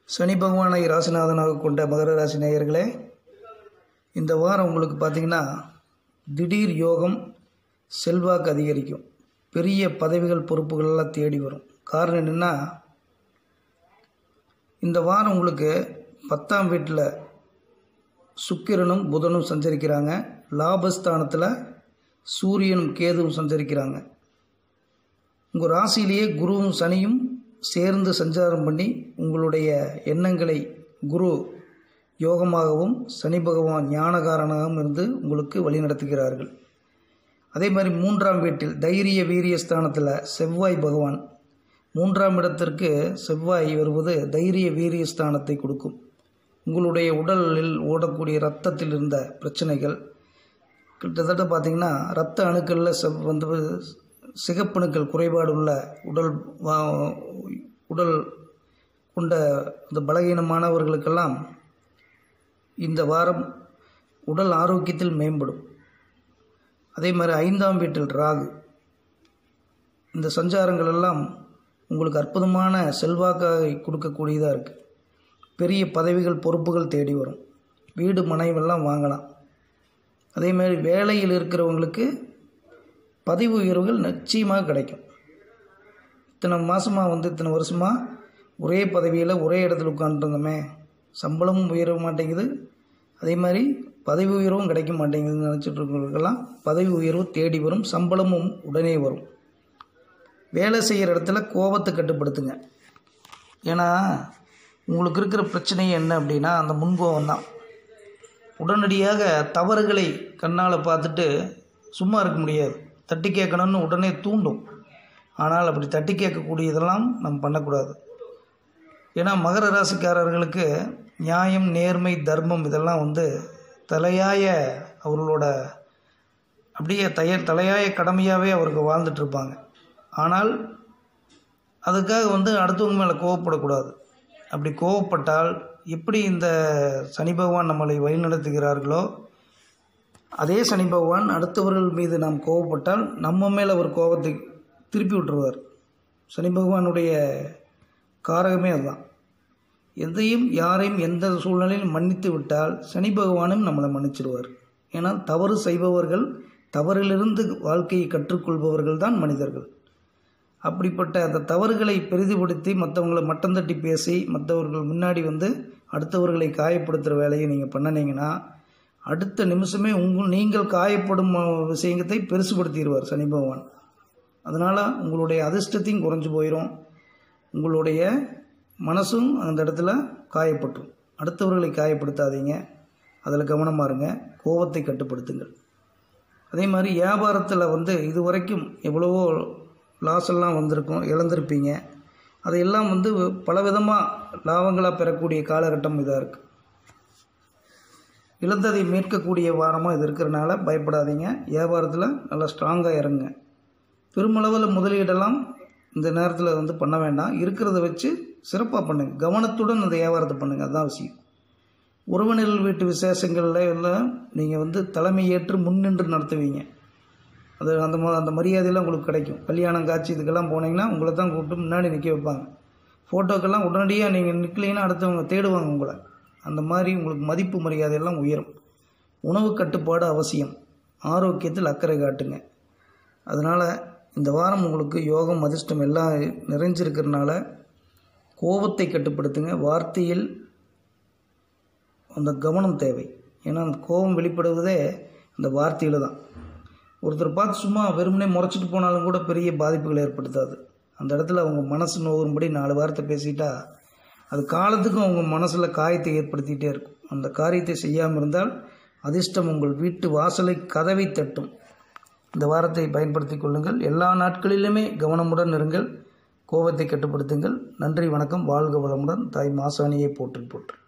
சனி பகவானை ராசிநாதனாக கொண்ட மகர ராசி நேயர்களே இந்த வாரம் உங்களுக்கு பார்த்தீங்கன்னா திடீர் யோகம் செல்வாக்கு அதிகரிக்கும் பெரிய பதவிகள் பொறுப்புகள் எல்லாம் தேடி வரும் காரணம் என்னென்னா இந்த வாரம் உங்களுக்கு பத்தாம் வீட்டில் சுக்கிரனும் புதனும் சஞ்சரிக்கிறாங்க லாபஸ்தானத்தில் சூரியனும் கேதுவும் சஞ்சரிக்கிறாங்க உங்கள் ராசியிலேயே குருவும் சனியும் சேர்ந்து சஞ்சாரம் பண்ணி உங்களுடைய எண்ணங்களை குரு யோகமாகவும் சனி பகவான் ஞானகாரனாகவும் இருந்து உங்களுக்கு வழிநடத்துகிறார்கள் அதே மாதிரி மூன்றாம் வீட்டில் தைரிய வீரிய ஸ்தானத்தில் செவ்வாய் பகவான் மூன்றாம் இடத்திற்கு செவ்வாய் வருவது தைரிய வீரிய ஸ்தானத்தை கொடுக்கும் உங்களுடைய உடலில் ஓடக்கூடிய இரத்தத்தில் இருந்த பிரச்சனைகள் கிட்டத்தட்ட பார்த்திங்கன்னா இரத்த அணுக்களில் செவ் வந்து சிகப்பணுக்கள் குறைபாடு உள்ள உடல் வா- உடல் கொண்ட இந்த பலகீனமானவர்களுக்கெல்லாம் இந்த வாரம் உடல் ஆரோக்கியத்தில் மேம்படும் அதே மாதிரி ஐந்தாம் வீட்டில் ராகு இந்த சஞ்சாரங்கள் எல்லாம் உங்களுக்கு அற்புதமான செல்வாக்காக கொடுக்கக்கூடியதாக இருக்குது பெரிய பதவிகள் பொறுப்புகள் தேடி வரும் வீடு மனைவெல்லாம் வாங்கலாம் அதே மாதிரி வேலையில் இருக்கிறவங்களுக்கு பதவி உயர்வுகள் நிச்சயமாக கிடைக்கும் இத்தனை மாதமாக வந்து இத்தனை வருஷமாக ஒரே பதவியில் ஒரே இடத்துல உட்காந்துருந்தோமே சம்பளமும் உயர மாட்டேங்குது அதே மாதிரி பதவி உயர்வும் கிடைக்க மாட்டேங்குதுன்னு நினச்சிட்டு இருக்கிறவங்களுக்கெல்லாம் பதவி உயர்வு தேடி வரும் சம்பளமும் உடனே வரும் வேலை செய்கிற இடத்துல கோபத்தை கட்டுப்படுத்துங்க ஏன்னா உங்களுக்கு இருக்கிற பிரச்சனை என்ன அப்படின்னா அந்த முன்கோபம் தான் உடனடியாக தவறுகளை கண்ணால் பார்த்துட்டு சும்மா இருக்க முடியாது தட்டி கேட்கணும்னு உடனே தூண்டும் ஆனால் அப்படி தட்டி கேட்கக்கூடியதெல்லாம் நம்ம பண்ணக்கூடாது ஏன்னா மகர ராசிக்காரர்களுக்கு நியாயம் நேர்மை தர்மம் இதெல்லாம் வந்து தலையாய அவர்களோட அப்படியே தய தலையாய கடமையாகவே அவருக்கு வாழ்ந்துட்டு இருப்பாங்க ஆனால் அதுக்காக வந்து அடுத்தவங்க மேலே கோவப்படக்கூடாது அப்படி கோவப்பட்டால் எப்படி இந்த சனி பகவான் நம்மளை வழிநடத்துகிறார்களோ அதே சனி பகவான் அடுத்தவர்கள் மீது நாம் கோவப்பட்டால் நம்ம மேலே ஒரு கோபத்தை திருப்பி விட்டுருவார் சனி பகவானுடைய காரகமே அதுதான் எதையும் யாரையும் எந்த சூழ்நிலையிலும் மன்னித்து விட்டால் சனி பகவானும் நம்மளை மன்னிச்சிடுவார் ஏன்னா தவறு செய்பவர்கள் தவறிலிருந்து வாழ்க்கையை கற்றுக்கொள்பவர்கள் தான் மனிதர்கள் அப்படிப்பட்ட அந்த தவறுகளை பெரிதுபடுத்தி மற்றவங்களை மட்டம் தட்டி பேசி மற்றவர்கள் முன்னாடி வந்து அடுத்தவர்களை காயப்படுத்துகிற வேலையை நீங்கள் பண்ணினீங்கன்னா அடுத்த நிமிஷமே உங்கள் நீங்கள் காயப்படும் அஹ், விஷயத்தை பெருசுபடுத்திடுவார் சனி பகவான் அதனால் உங்களுடைய அதிர்ஷ்டத்தையும் குறைஞ்சு போயிடும் உங்களுடைய மனசும் அந்த இடத்துல காயப்பட்டுரும் அடுத்தவர்களை காயப்படுத்தாதீங்க அதில் கவனமாக இருங்க கோபத்தை கட்டுப்படுத்துங்கள் அதே மாதிரி வியாபாரத்தில் வந்து இது வரைக்கும் எவ்வளவோ லாஸ் எல்லாம் வந்திருக்கும் இழந்திருப்பீங்க அதையெல்லாம் வந்து பலவிதமாக லாபங்களாக பெறக்கூடிய காலகட்டம் இதாக இருக்குது இழந்ததை மீட்கக்கூடிய வாரமாக இது இருக்கிறனால பயப்படாதீங்க வியாபாரத்தில் நல்லா ஸ்ட்ராங்காக இறங்குங்க பெருமளவில் முதலீடெல்லாம் இந்த நேரத்தில் வந்து பண்ண வேண்டாம் இருக்கிறத வச்சு சிறப்பாக பண்ணுங்கள் கவனத்துடன் அந்த வியாபாரத்தை பண்ணுங்கள் அதுதான் விஷயம் உறவினர்கள் வீட்டு விசேஷங்களில் எல்லாம் நீங்கள் வந்து தலைமை ஏற்று முன்னின்று நடத்துவீங்க அது அந்த மா அந்த மரியாதையெல்லாம் உங்களுக்கு கிடைக்கும் கல்யாணம் காட்சி இதுக்கெல்லாம் போனீங்கன்னா உங்களை தான் கூப்பிட்டு முன்னாடி நிற்க வைப்பாங்க ஃபோட்டோக்கெல்லாம் உடனடியாக நீங்கள் நிற்கலைன்னா அடுத்தவங்க தேடுவாங்க உங்களை அந்த மாதிரி உங்களுக்கு மதிப்பு மரியாதையெல்லாம் உயரும் உணவு கட்டுப்பாடு அவசியம் ஆரோக்கியத்தில் அக்கறை காட்டுங்க அதனால் இந்த வாரம் உங்களுக்கு யோகம் அதிர்ஷ்டம் எல்லாம் நிறைஞ்சிருக்கிறனால கோபத்தை கட்டுப்படுத்துங்க வார்த்தையில் அந்த கவனம் தேவை ஏன்னா அந்த கோபம் வெளிப்படுவதே அந்த வார்த்தையில் தான் ஒருத்தர் பார்த்து சும்மா வெறுமனே முறைச்சிட்டு போனாலும் கூட பெரிய பாதிப்புகளை ஏற்படுத்தாது அந்த இடத்துல அவங்க மனசு நோகும்படி நாலு வார்த்தை பேசிட்டா அது காலத்துக்கும் அவங்க மனசில் காயத்தை ஏற்படுத்திகிட்டே இருக்கும் அந்த காரியத்தை செய்யாமல் இருந்தால் அதிர்ஷ்டம் உங்கள் வீட்டு வாசலை கதவை தட்டும் இந்த வாரத்தை பயன்படுத்தி கொள்ளுங்கள் எல்லா நாட்களிலுமே கவனமுடன் இருங்கள் கோபத்தை கட்டுப்படுத்துங்கள் நன்றி வணக்கம் வாழ்க வளமுடன் தாய் மாசாணியை போற்றி போற்று